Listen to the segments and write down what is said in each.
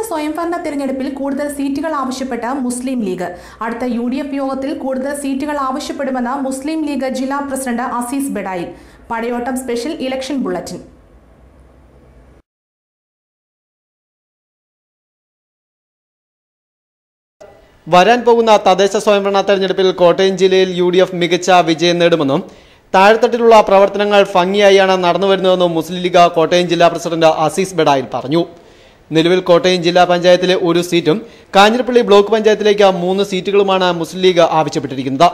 സ്വയംഭരണ തിരഞ്ഞെടുപ്പിൽ കൂടുതൽ സീറ്റുകൾ ആവശ്യപ്പെട്ട് മുസ്ലിം ലീഗ് അടുത്ത യു ഡി എഫ് യോഗത്തിൽ കൂടുതൽ സീറ്റുകൾ ആവശ്യപ്പെടുമെന്ന് മുസ്ലിം ലീഗ് ജില്ലാ പ്രസിഡന്റ് അസീസ് ബെഡായിൽ പടയോട്ടം സ്പെഷ്യൽ ഇലക്ഷൻ ബുള്ളറ്റിൻ വരാൻ പോകുന്ന തദ്ദേശ സ്വയംഭരണ തെരഞ്ഞെടുപ്പിൽ കോട്ടയം ജില്ലയിൽ യു ഡി എഫ് മികച്ച വിജയം നേടുമെന്നും താഴെത്തട്ടിലുള്ള പ്രവർത്തനങ്ങൾ ഭംഗിയായാണ് നടന്നുവരുന്നതെന്നും മുസ്ലിം ലീഗ് കോട്ടയം ജില്ലാ പ്രസിഡന്റ് അസീസ് ബെഡായിൽ പറഞ്ഞു നിലവിൽ കോട്ടയം ജില്ലാ പഞ്ചായത്തിലെ ഒരു സീറ്റും കാഞ്ഞിരപ്പള്ളി ബ്ലോക്ക് പഞ്ചായത്തിലേക്ക് മൂന്ന് സീറ്റുകളുമാണ് മുസ്ലിം ലീഗ് ആവശ്യപ്പെട്ടിരിക്കുന്നത്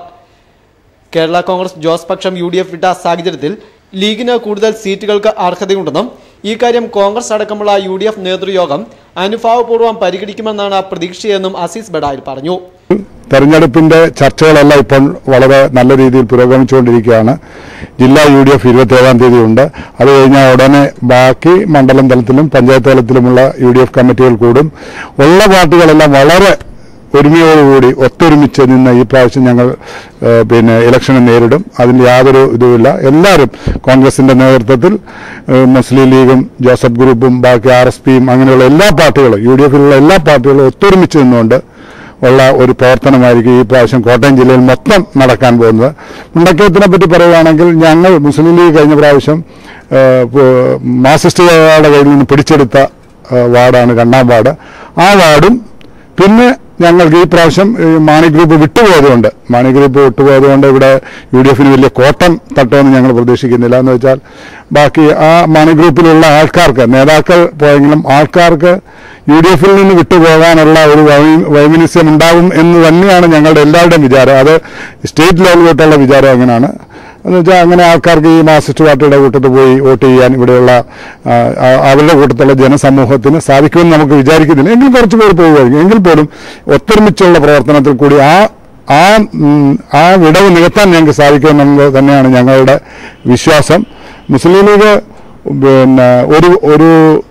കേരള കോൺഗ്രസ് ജോസ് പക്ഷം യു ഡി എഫ് വിട്ട സാഹചര്യത്തിൽ ലീഗിന് കൂടുതൽ സീറ്റുകൾക്ക് അർഹതയുണ്ടെന്നും ഈ കാര്യം കോൺഗ്രസ് അടക്കമുള്ള യു ഡി എഫ് നേതൃയോഗം അനുഭാവപൂർവ്വം പരിഗണിക്കുമെന്നാണ് പ്രതീക്ഷയെന്നും അസീസ് ബെഡായിൽ പറഞ്ഞു തെരഞ്ഞെടുപ്പിന്റെ ചർച്ചകളെല്ലാം ഇപ്പോൾ വളരെ നല്ല രീതിയിൽ പുരോഗമിച്ചുകൊണ്ടിരിക്കുകയാണ് ജില്ലാ യു ഡി എഫ് ഇരുപത്തിയേഴാം തീയതി ഉണ്ട് അത് കഴിഞ്ഞാൽ ഉടനെ ബാക്കി മണ്ഡലം തലത്തിലും പഞ്ചായത്ത് തലത്തിലുമുള്ള യു ഡി എഫ് കമ്മിറ്റികൾ കൂടും ഉള്ള പാർട്ടികളെല്ലാം വളരെ ഒരുമയോടുകൂടി ഒത്തൊരുമിച്ച് നിന്ന് ഈ പ്രാവശ്യം ഞങ്ങൾ ഏഹ്, പിന്നെ ഇലക്ഷനെ നേരിടും അതിൽ യാതൊരു ഇതുമില്ല എല്ലാവരും കോൺഗ്രസിന്റെ നേതൃത്വത്തിൽ ഏഹ്, മുസ്ലിം ലീഗും ജോസഫ് ഗ്രൂപ്പും ബാക്കി ആർ എസ് പിയും അങ്ങനെയുള്ള എല്ലാ പാർട്ടികളും യു ഡി എഫിലുള്ള എല്ലാ പാർട്ടികളും ഒത്തൊരുമിച്ച് നിന്നുകൊണ്ട് ഉള്ള ഒരു പ്രവർത്തനമായിരിക്കും ഈ പ്രാവശ്യം കോട്ടയം ജില്ലയിൽ മൊത്തം നടക്കാൻ പോകുന്നത് മുണ്ടക്കയത്തിനെ പറ്റി പറയുകയാണെങ്കിൽ ഞങ്ങൾ മുസ്ലിം ലീഗ് കഴിഞ്ഞ പ്രാവശ്യം ഏഹ്, പ്- മാർസിസ്റ്റുകാരുടെ കയ്യിൽ നിന്ന് പിടിച്ചെടുത്ത ഏഹ്, വാർഡാണ് രണ്ടാം വാർഡ് ആ വാർഡും പിന്നെ ഞങ്ങൾക്ക് ഈ പ്രാവശ്യം ഈ മാണി ഗ്രൂപ്പ് വിട്ടുപോയതുകൊണ്ട് മാണി ഗ്രൂപ്പ് വിട്ടുപോയതുകൊണ്ട് ഇവിടെ യു ഡി എഫിന് വലിയ കോട്ടം തട്ടുമെന്ന് ഞങ്ങൾ പ്രതീക്ഷിക്കുന്നില്ല എന്ന് വെച്ചാൽ ബാക്കി ആ മാണി ഗ്രൂപ്പിലുള്ള ആൾക്കാർക്ക് നേതാക്കൾ പോയെങ്കിലും ആൾക്കാർക്ക് യു ഡി എഫിൽ നിന്ന് വിട്ടുപോകാനുള്ള ഒരു വൈ- വൈമനസ്യം ഉണ്ടാകും എന്ന് തന്നെയാണ് ഞങ്ങളുടെ എല്ലാവരുടെയും വിചാരം അത് സ്റ്റേറ്റ് ലെവൽ തൊട്ടുള്ള വിചാരം അങ്ങനെയാണ് എന്ന് വെച്ചാൽ അങ്ങനെ ആൾക്കാർക്ക് ഈ മാർസിസ്റ്റ് പാർട്ടിയുടെ കൂട്ടത്തിൽ പോയി വോട്ട് ചെയ്യാൻ ഇവിടെയുള്ള ആ, ആ, അവരുടെ കൂട്ടത്തിലുള്ള ജനസമൂഹത്തിന് സാധിക്കുമെന്ന് നമുക്ക് വിചാരിക്കുന്നില്ല എങ്കിൽ കുറച്ച് പേര് പോകുമായിരിക്കും എങ്കിൽ പോലും ഒത്തൊരുമിച്ചുള്ള പ്രവർത്തനത്തിൽ കൂടി ആ ആ ഉം, ആ വിടവ് നികത്താൻ ഞങ്ങൾക്ക് സാധിക്കുമെന്നുള്ളത് തന്നെയാണ് ഞങ്ങളുടെ വിശ്വാസം മുസ്ലിം ലീഗ് പിന്നെ ഒരു ഒരു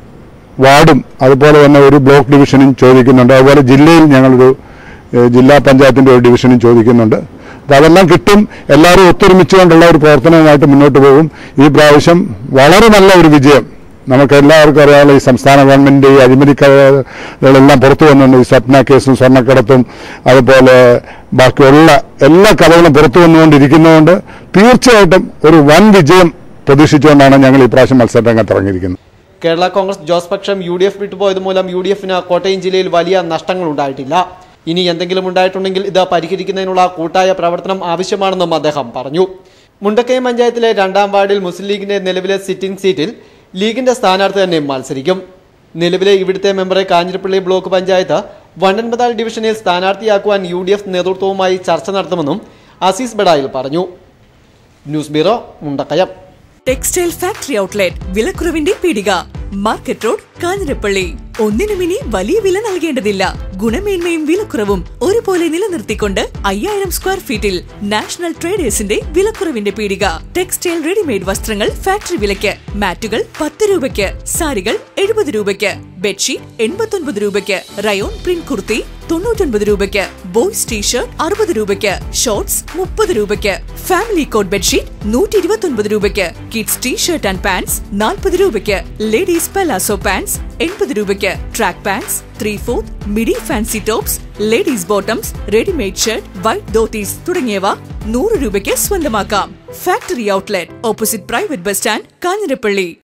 വാർഡും അതുപോലെ തന്നെ ഒരു ബ്ലോക്ക് ഡിവിഷനും ചോദിക്കുന്നുണ്ട് അതുപോലെ ജില്ലയിൽ ഞങ്ങളൊരു ഏഹ്, ജില്ലാ പഞ്ചായത്തിന്റെ ഒരു ഡിവിഷനും ചോദിക്കുന്നുണ്ട് അപ്പോൾ അതെല്ലാം കിട്ടും എല്ലാവരും ഒത്തൊരുമിച്ചുകൊണ്ടുള്ള ഒരു പ്രവർത്തനവുമായിട്ട് മുന്നോട്ട് പോകും ഈ പ്രാവശ്യം വളരെ നല്ല ഒരു വിജയം നമുക്ക് എല്ലാവർക്കും അറിയാമല്ലോ ഈ സംസ്ഥാന ഗവൺമെന്റിന്റെ ഈ അഴിമതി കഥകളെല്ലാം പുറത്തു വന്നുണ്ട് ഈ സ്വപ്ന കേസും സ്വർണ്ണക്കടത്തും അതുപോലെ ബാക്കിയുള്ള എല്ലാ കഥകളും പുറത്തു വന്നുകൊണ്ടിരിക്കുന്നതുകൊണ്ട് തീർച്ചയായിട്ടും ഒരു വൻ വിജയം പ്രതീക്ഷിച്ചുകൊണ്ടാണ് ഞങ്ങൾ ഈ പ്രാവശ്യം മത്സര രംഗത്ത് ഇറങ്ങിയിരിക്കുന്നത് കേരള കോൺഗ്രസ് ജോസ് പക്ഷം യു ഡി എഫ് വിട്ടുപോയത് മൂലം യു ഡി എഫിന് കോട്ടയം ജില്ലയിൽ വലിയ നഷ്ടങ്ങൾ ഉണ്ടായിട്ടില്ല ഇനി എന്തെങ്കിലും ഉണ്ടായിട്ടുണ്ടെങ്കിൽ ഇത് പരിഹരിക്കുന്നതിനുള്ള കൂട്ടായ പ്രവർത്തനം ആവശ്യമാണെന്നും അദ്ദേഹം പറഞ്ഞു മുണ്ടക്കയം പഞ്ചായത്തിലെ രണ്ടാം വാർഡിൽ മുസ്ലിം ലീഗിന്റെ നിലവിലെ സിറ്റിംഗ് സീറ്റിൽ ലീഗിന്റെ സ്ഥാനാർത്ഥി തന്നെ മത്സരിക്കും നിലവിലെ ഇവിടുത്തെ മെമ്പറെ കാഞ്ഞിരപ്പള്ളി ബ്ലോക്ക് പഞ്ചായത്ത് വണ്ടൻപതാൽ ഡിവിഷനിൽ സ്ഥാനാർത്ഥിയാക്കുവാൻ യു ഡി എഫ് നേതൃത്വവുമായി ചർച്ച നടത്തുമെന്നും അസീസ് ബെഡായിൽ പറഞ്ഞു news bureau Mundakayam textile factory outlet വിലക്കുറവിന്റെ പീടിക മാർക്കറ്റ് റോഡ് കാഞ്ഞിരപ്പള്ളി ഒന്നിനും ഇനി വലിയ വില നൽകേണ്ടതില്ല ഗുണമേന്മയും വിലക്കുറവും ഒരുപോലെ നിലനിർത്തിക്കൊണ്ട് അയ്യായിരം സ്ക്വയർ ഫീറ്റിൽ നാഷണൽ ട്രേഡേഴ്സിന്റെ വിലക്കുറവിന്റെ പീടിക ടെക്സ്റ്റൈൽ റെഡിമെയ്ഡ് വസ്ത്രങ്ങൾ ഫാക്ടറി വിലയ്ക്ക് മാറ്റുകൾ പത്ത് രൂപയ്ക്ക് സാരികൾ എഴുപത് രൂപയ്ക്ക് ബെഡ്ഷീറ്റ് എൺപത്തൊൻപത് രൂപയ്ക്ക് റയോൺ പ്രിന്റ് കുർത്തി തൊണ്ണൂറ്റൊൻപത് രൂപയ്ക്ക് ബോയ്സ് ടീഷർട്ട് അറുപത് രൂപയ്ക്ക് ഷോർട്സ് മുപ്പത് രൂപയ്ക്ക് ഫാമിലി കോട്ട് ബെഡ്ഷീറ്റ് നൂറ്റി ഇരുപത്തൊൻപത് രൂപയ്ക്ക് കിഡ്സ് ടീഷർട്ട് ആൻഡ് പാൻസ് നാൽപ്പത് രൂപയ്ക്ക് ലേഡീസ് പലാസോ പാൻസ് എൺപത് രൂപയ്ക്ക് track pants three fourth midi fancy tops ladies bottoms readymade shirt white dhotis തുടങ്ങിയവ നൂറ് രൂപയ്ക്ക് സ്വന്തമാക്കാം factory outlet opposite private bus stand Kanjirappally